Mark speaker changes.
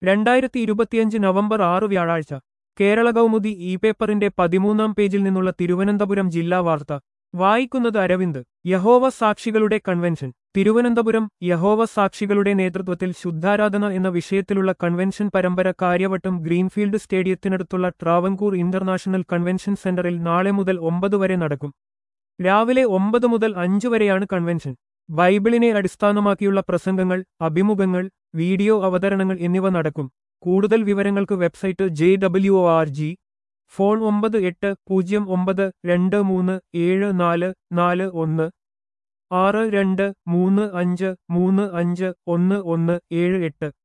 Speaker 1: രണ്ടായിരത്തി ഇരുപത്തിയഞ്ച് നവംബർ ആറ് വ്യാഴാഴ്ച കേരള കൗമുദി ഇ പേപ്പറിന്റെ പതിമൂന്നാം പേജിൽ നിന്നുള്ള തിരുവനന്തപുരം ജില്ലാ വാർത്ത വായിക്കുന്നത് അരവിന്ദ് യഹോവ സാക്ഷികളുടെ കൺവെൻഷൻ തിരുവനന്തപുരം യഹോവ സാക്ഷികളുടെ നേതൃത്വത്തിൽ ശുദ്ധാരാധന എന്ന വിഷയത്തിലുള്ള കൺവെൻഷൻ പരമ്പര കാര്യവട്ടം ഗ്രീൻഫീൽഡ് സ്റ്റേഡിയത്തിനടുത്തുള്ള ട്രാവൻകൂർ ഇന്റർനാഷണൽ കൺവെൻഷൻ സെന്ററിൽ നാളെ മുതൽ ഒമ്പത് വരെ നടക്കും രാവിലെ ഒമ്പത് മുതൽ അഞ്ച് വരെയാണ് കൺവെൻഷൻ ബൈബിളിനെ അടിസ്ഥാനമാക്കിയുള്ള പ്രസംഗങ്ങൾ അഭിമുഖങ്ങൾ വീഡിയോ അവതരണങ്ങൾ എന്നിവ നടക്കും കൂടുതൽ വിവരങ്ങൾക്ക് website J W R G phone ഒമ്പത് എട്ട് പൂജ്യം ഒമ്പത് രണ്ട് മൂന്ന് ഏഴ് നാല് നാല് ഒന്ന് ആറ് രണ്ട് മൂന്ന് അഞ്ച് മൂന്ന് അഞ്ച് ഒന്ന് ഒന്ന് ഏഴ് എട്ട്